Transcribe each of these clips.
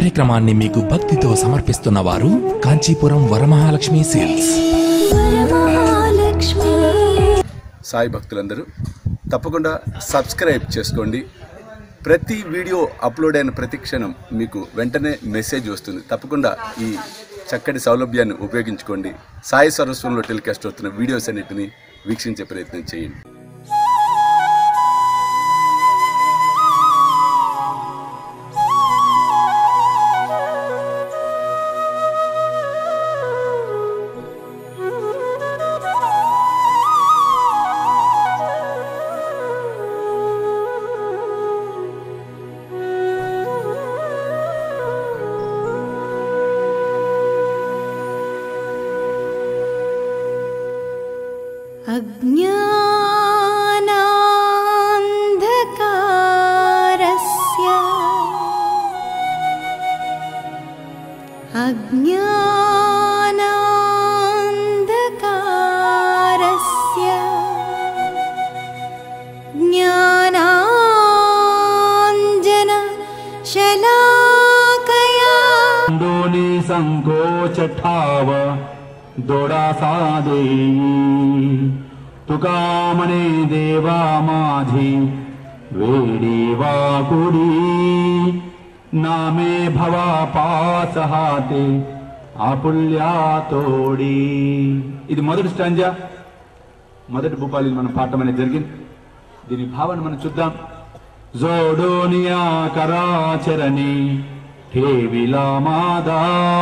కార్యక్రమాన్ని మీకు భక్తితో సమర్పిస్తున్న వారు కాంచీపురం వరమహాలక్ష్మి సేల్స్ వరమహాలక్ష్మి సాయి భక్తులందరూ తప్పకుండా సబ్స్క్రైబ్ చేసుకోండి ప్రతి వీడియో అప్లోడ్ అయిన ప్రతి క్షణం మీకు వెంటనే మెసేజ్ వస్తుంది తప్పకుండా ఈ చక్కటి సౌలభ్యాన్ని ఉపయోగించుకోండి సాయి సరస్వంలో టెలికాస్ట్ అవుతున్న వీడియోస్ అన్నిటిని వీక్షించే ప్రయత్నం చేయండి अज्ञानान्धकारस्य अज्ञानान्धकारस्य ज्ञानाञ्जन शलाकया दोन्ही संकोच ठाव दोडासा देई तुका म्हणे देवा माझी वेडी वाकुडी नामे भवा పాస హాతే ఆపుల్యా తోడి ఇది మొదటి స్టాంజా మొదటి భూపాలి మనం పాడటం అనేది జరిగింది దీని భావన మనం చూద్దాం జోడోనియా కరాచరణి ठेविला मादा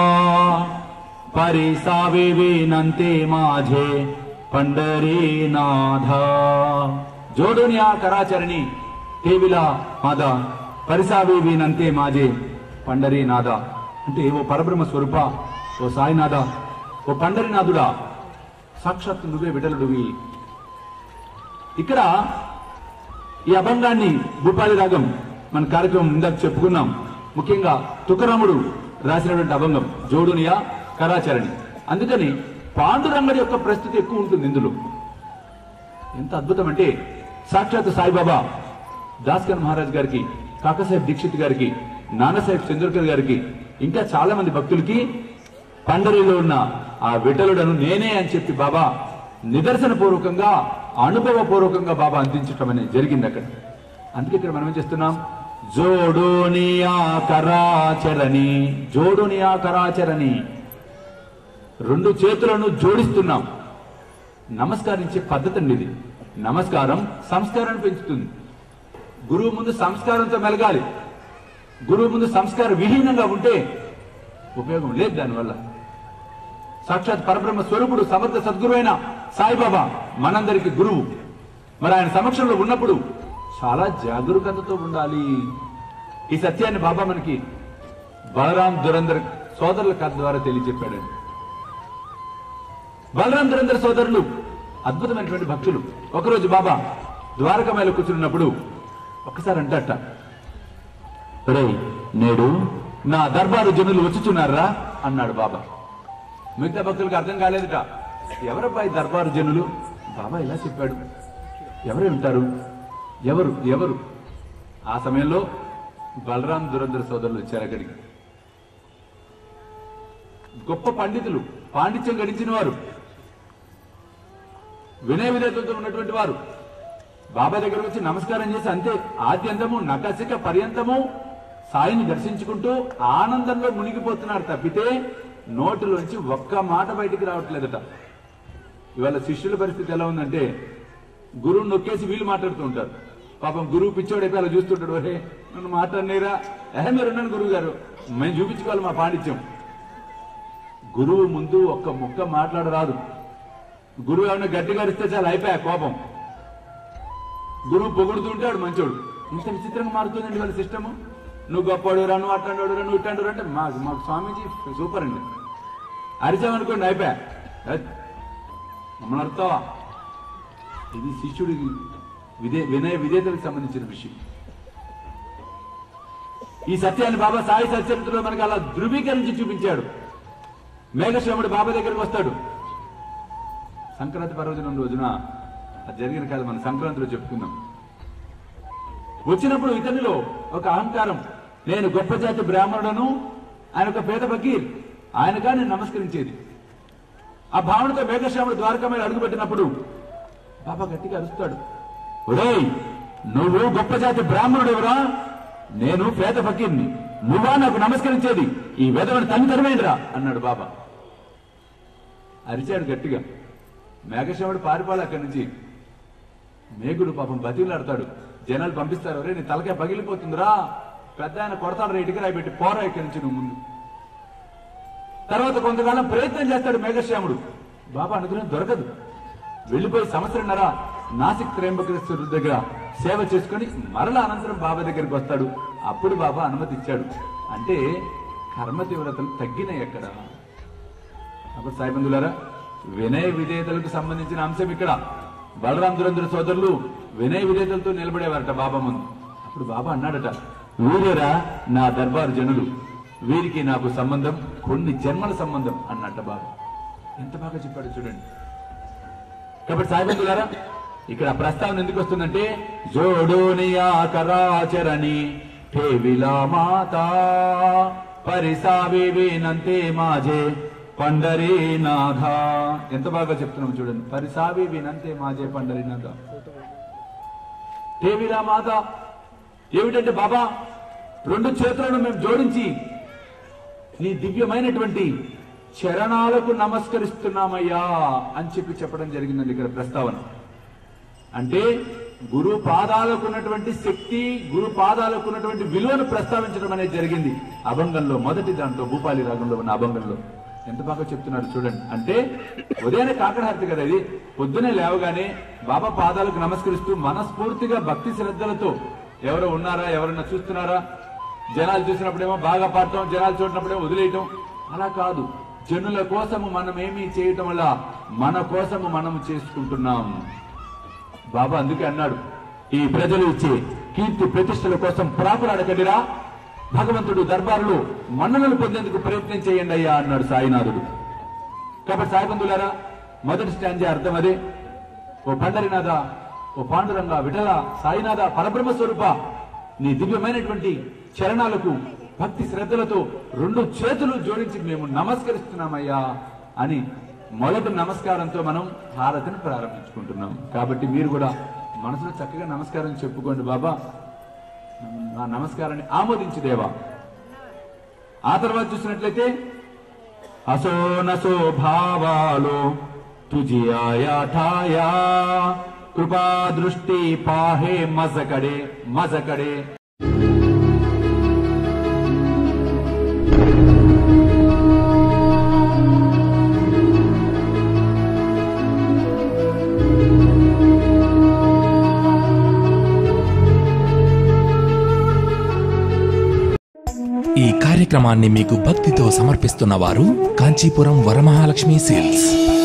परिसावे विनंते माझे पंढरी नाधा जोडून या कराचरणी ठेविला మాదా పరిసావి వినంతే మాజే పండరీ నాద అంటే ఓ పరబ్రహ్మ స్వరూప ఓ సాయినాథ ఓ పండరీనాథుడా సాక్షాత్ నువ్వే విడలుడివి ఇక్కడ ఈ అభంగాన్ని భూపాలి రాగం మన కార్యక్రమం ఇందాక చెప్పుకున్నాం ముఖ్యంగా తుకరాముడు రాసినటువంటి అభంగం జోడునియా కరాచరణి అందుకని పాండురంగడి యొక్క ప్రస్తుతి ఎక్కువ ఉంటుంది ఇందులో ఎంత అద్భుతం అంటే సాక్షాత్ సాయిబాబా దాస్కర్ మహారాజ్ గారికి కాకసాహెబ్ దీక్షిత్ గారికి నానాసాహెబ్ చంద్రకర్ గారికి ఇంకా చాలా మంది భక్తులకి పండరిలో ఉన్న ఆ విఠలుడను నేనే అని చెప్పి బాబా నిదర్శన పూర్వకంగా అనుభవ పూర్వకంగా బాబా అందించటం అనేది జరిగింది అక్కడ అందుకే ఇక్కడ మనం ఏం చేస్తున్నాం జోడోనియా కరాచరణి జోడోనియా కరాచరణి రెండు చేతులను జోడిస్తున్నాం నమస్కరించే పద్ధతి అండి ఇది నమస్కారం సంస్కారాన్ని పెంచుతుంది గురువు ముందు సంస్కారంతో మెలగాలి గురువు ముందు సంస్కార విహీనంగా ఉంటే ఉపయోగం లేదు దానివల్ల సాక్షాత్ పరబ్రహ్మ స్వరూపుడు సమర్థ సద్గురువైన సాయిబాబా మనందరికి గురువు మరి ఆయన సమక్షంలో ఉన్నప్పుడు చాలా జాగరూకతతో ఉండాలి ఈ సత్యాన్ని బాబా మనకి బలరాం దురందర్ సోదరుల కథ ద్వారా తెలియజెప్పాడండి బలరాం దురందర్ సోదరులు అద్భుతమైనటువంటి భక్తులు ఒకరోజు బాబా ద్వారక మీద కూర్చున్నప్పుడు ఒక్కసారి అంటట "ఒరేయ్, నేడు నా దర్బారు జనులు వచ్చుచున్నారా అన్నాడు బాబా మిగతా భక్తులకు అర్థం కాలేదుట ఎవరబ్బా ఈ దర్బారు జనులు బాబా ఇలా చెప్పాడు ఎవరు ఉంటారు ఎవరు ఎవరు ఆ సమయంలో బలరాం దురంధర సోదరులు వచ్చారు అక్కడికి గొప్ప పండితులు పాండిత్యం గడించిన వారు వినయ విధేతలతో ఉన్నటువంటి వారు బాబా దగ్గరకు వచ్చి నమస్కారం చేసి అంతే ఆద్యంతము నకసిక పర్యంతము సాయిని దర్శించుకుంటూ ఆనందంలో మునిగిపోతున్నారు తప్పితే నోటిలోంచి ఒక్క మాట బయటికి రావట్లేదట ఇవాళ శిష్యుల పరిస్థితి ఎలా ఉందంటే గురువు నొక్కేసి వీళ్ళు మాట్లాడుతూ ఉంటారు పాపం గురువు పిచ్చోడైపోయి అలా చూస్తుంటాడు ఒరే నన్ను మాట్లాడినరా ఏ మీరు ఉన్నాను గురువు గారు మేము చూపించుకోవాలి మా పాండిత్యం గురువు ముందు ఒక్క ముక్క మాట్లాడరాదు గురువు ఏమైనా గట్టిగా అరిస్తే చాలా అయిపోయా కోపం గురువు పొగుడుతుంటాడు మంచోడు ఇంత విచిత్రంగా మారుతుందండి వాళ్ళ సిస్టమ్ నువ్వు గొప్పవాడు రా నువ్వు అట్లాంటి రా నువ్వు ఇట్లాంటి అంటే మాకు మాకు స్వామీజీ సూపర్ అండి అరిచామనుకోండి అయిపోయా ఏయ్, మమ్మల్ని అర్థవా ఇది శిష్యుడి విదే వినయ విధేతలకు సంబంధించిన విషయం ఈ సత్యాన్ని బాబా సాయి సచరిత్రలో మనకి అలా ధృవీకరించి చూపించాడు మేఘశ్రముడు బాబా దగ్గరికి వస్తాడు సంక్రాంతి పర్వదినం రోజున అది జరిగిన కాదు మన సంక్రాంతిలో చెప్పుకుందాం వచ్చినప్పుడు ఇతనిలో ఒక అహంకారం నేను గొప్ప జాతి బ్రాహ్మణుడను ఆయన ఒక పేద ఫకీర్ ఆయనగా నేను నమస్కరించేది ఆ భావనతో మేఘశ్యాముడు ద్వారకా మీద అడుగుపెట్టినప్పుడు బాబా గట్టిగా అరుస్తాడు ఒరేయ్ నువ్వు గొప్ప జాతి బ్రాహ్మణుడు ఎవరా నేను పేద ఫకీర్ని నువ్వా నాకు నమస్కరించేది ఈ వేదవని తల్లి తరమేంద్రా అన్నాడు బాబా అరిచాడు గట్టిగా మేఘశ్యాముడు పారిపోవాలి అక్కడి నుంచి మేఘుడు పాపం బతిలాడతాడు జనాలు పంపిస్తారు రే నీ తలకాయ పగిలిపోతుందిరా పెద్ద ఆయన కొడతాడు రే ఇటుక రాయిపెట్టి పోరా ఇక్కడి నుంచి నువ్వు ముందు తర్వాత కొంతకాలం ప్రయత్నం చేస్తాడు మేఘశ్యాముడు బాబా అనుగ్రహం దొరకదు వెళ్ళిపోయి సంవత్సరంన్నర నాసిక్ త్రయంబకేశ్వరుడి దగ్గర సేవ చేసుకొని మరల అనంతరం బాబా దగ్గరికి వస్తాడు అప్పుడు బాబా అనుమతి ఇచ్చాడు అంటే కర్మ తీవ్రతలు తగ్గినాయి ఎక్కడ అప్పుడు సాయిబంధులారా వినయ విధేయతలకు సంబంధించిన అంశం ఇక్కడ బలరాం దురంధర సోదరులు వినయ విధేయతలతో నిలబడేవారట బాబా ముందు అప్పుడు బాబా అన్నాడట వీరేరా నా దర్బారు జనులు వీరికి నాకు సంబంధం కొన్ని జన్మల సంబంధం అన్నట్ట బాబా ఎంత బాగా చెప్పాడు చూడండి కాబట్టి సాయిబంధులారా ఇక్కడ ఆ ప్రస్తావన ఎందుకు వస్తుందంటే జోడోనియా కరాచరణి ఠేవిలా మాతా పరిసావి వినంతే మాజే పండరీనాథ ఎంత బాగా చెప్తున్నాం చూడండి పరిసావి వినంతే మాజే పండరీనాథ ఠేవిలా మాత ఏమిటంటే బాబా రెండు చేతులను మేము జోడించి నీ దివ్యమైనటువంటి చరణాలకు నమస్కరిస్తున్నామయ్యా అని చెప్పి చెప్పడం జరిగిందండి ఇక్కడ ప్రస్తావన అంటే గురు పాదాలకు ఉన్నటువంటి శక్తి గురు పాదాలకు ఉన్నటువంటి విలువను ప్రస్తావించడం అనేది జరిగింది అభంగంలో మొదటి దాంట్లో భూపాలి రాగంలో ఉన్న అభంగంలో ఎంత బాగా చెప్తున్నారు చూడండి అంటే ఉదయాన్నే కాకడహారతి కదా ఇది పొద్దునే లేవగానే బాబా పాదాలకు నమస్కరిస్తూ మనస్ఫూర్తిగా భక్తి శ్రద్ధలతో ఎవరు ఉన్నారా ఎవరన్నా చూస్తున్నారా జనాలు చూసినప్పుడేమో బాగా పాడటం జనాలు చూడటప్పుడేమో వదిలేయటం అలా కాదు జనుల కోసము మనం ఏమీ చేయటం వల్ల మన కోసము మనం చేసుకుంటున్నాం బాబా అందుకే అన్నాడు ఈ ప్రజలు ఇచ్చే కీర్తి ప్రతిష్టల కోసం ప్రాకులాడకండిరా భగవంతుడు దర్బారులో మన్ననలు పొందేందుకు ప్రయత్నం చేయండి అయ్యా అన్నాడు సాయినాథుడు కాబట్టి సాయిబంధులారా మొదటి స్టాంజే అర్థం అదే ఓ పండరినాథ ఓ పాండురంగ విఠల సాయినాథ పరబ్రహ్మ స్వరూప నీ దివ్యమైనటువంటి చరణాలకు భక్తి శ్రద్ధలతో రెండు చేతులు జోడించి మేము నమస్కరిస్తున్నామయ్యా అని మొదటి నమస్కారంతో మనం హారతిని ప్రారంభించుకుంటున్నాం కాబట్టి మీరు కూడా మనసులో చక్కగా నమస్కారం చెప్పుకోండి బాబా నా నమస్కారాన్ని ఆమోదించి దేవా ఆ తర్వాత చూసినట్లయితే असो नसो भावालो तुझी आया ठाया कृपा दृष्टी पाहे मजकडे मजकडे ఈ కార్యక్రమాన్ని మీకు భక్తితో సమర్పిస్తున్న వారు కాంచీపురం వరమహాలక్ష్మి సేల్స్